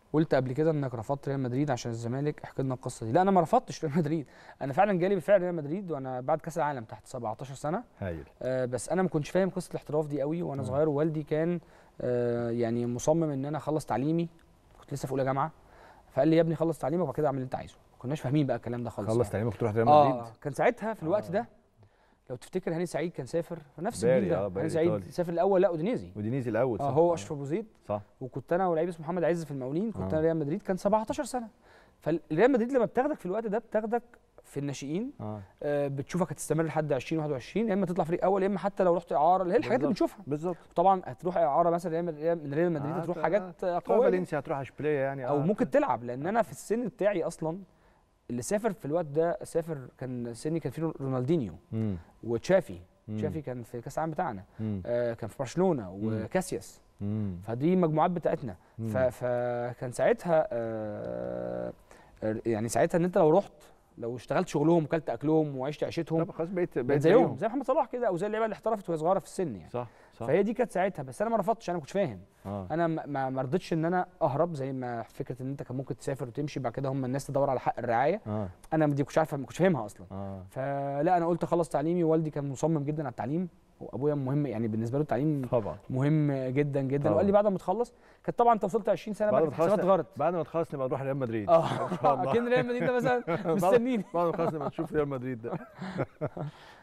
قلت قبل كده انك رفضت ريال مدريد عشان الزمالك احكي لنا القصه دي لا انا ما رفضتش ريال مدريد انا فعلا جالي بالفعل ريال مدريد وانا بعد كاس العالم تحت 17 سنه هايل آه بس انا ما كنتش فاهم قصه الاحتراف دي قوي وانا مم. صغير ووالدي كان آه يعني مصمم ان انا اخلص تعليمي كنت لسه في اولى جامعه فقال لي يا ابني خلص تعليمك وبعد كده اعمل اللي انت عايزه ما كناش فاهمين بقى الكلام ده خالص خلص يعني. تعليمك تروح ريال مدريد اه كان ساعتها في الوقت آه. ده لو تفتكر هاني سعيد كان سافر في نفس باري، الجيل ده آه، باري هاني سعيد إيطالي. سافر الاول لا اودينيزي ودينيزي الاول اه صح هو اشرف ابو زيد صح وكنت انا ولعيب اسمه محمد عز في المقاولين كنت آه. انا ريال مدريد كان 17 سنه فالريال مدريد لما بتاخدك في الوقت ده بتاخدك في الناشئين اه آه، بتشوفك هتستمر لحد 20 21 يا اما تطلع فريق اول يا اما حتى لو رحت اعاره اللي هي الحاجات اللي بالظبط. بنشوفها بالظبط طبعا هتروح اعاره مثلا ريال مدريد- من ريال مدريد آه، هتروح ت- حاجات آه، تروح قويه فالنسيا هتروح اشبيليه يعني او آه. ممكن تلعب لان انا في السن بتاعي اصلا اللي سافر في الوقت ده سافر كان سني كان فيه رونالدينيو مم. وتشافي مم. تشافي كان في كاس العالم بتاعنا مم. آه، كان في برشلونه وكاسياس مم. فدي المجموعات بتاعتنا مم. ف- فكان ساعتها آه، يعني ساعتها ان انت لو رحت لو اشتغلت شغلهم وكلت اكلهم وعشت عيشتهم طب خلاص بقيت بقيت بقيت زيهم زي محمد صلاح كده او زي اللعيبه اللي احترفت وهي صغيره في السن يعني صح صح فهي دي كانت ساعتها بس انا ما رفضتش انا ما كنتش فاهم اه انا ما- ما ما رضيتش ان انا اهرب زي ما فكره ان انت كان ممكن تسافر وتمشي بعد كده هم الناس تدور على حق الرعايه اه انا ما دي كنتش عارفه ما كنتش فاهمها اصلا اه فلا انا قلت اخلص تعليمي والدي كان مصمم جدا على التعليم وابويا مهم يعني بالنسبه له التعليم طبعا مهم جدا جدا طبعا. وقال لي بعد ما تخلص كانت طبعا انت وصلت 20 سنه بعد بعد ما تخلص الحسابات غلط بعد ما تخلص نبقى نروح ريال مدريد اه إن شاء الله. اكن ريال مدريد ده مثلا مستنيني بعد ما تخلص نبقى نشوف ريال مدريد ده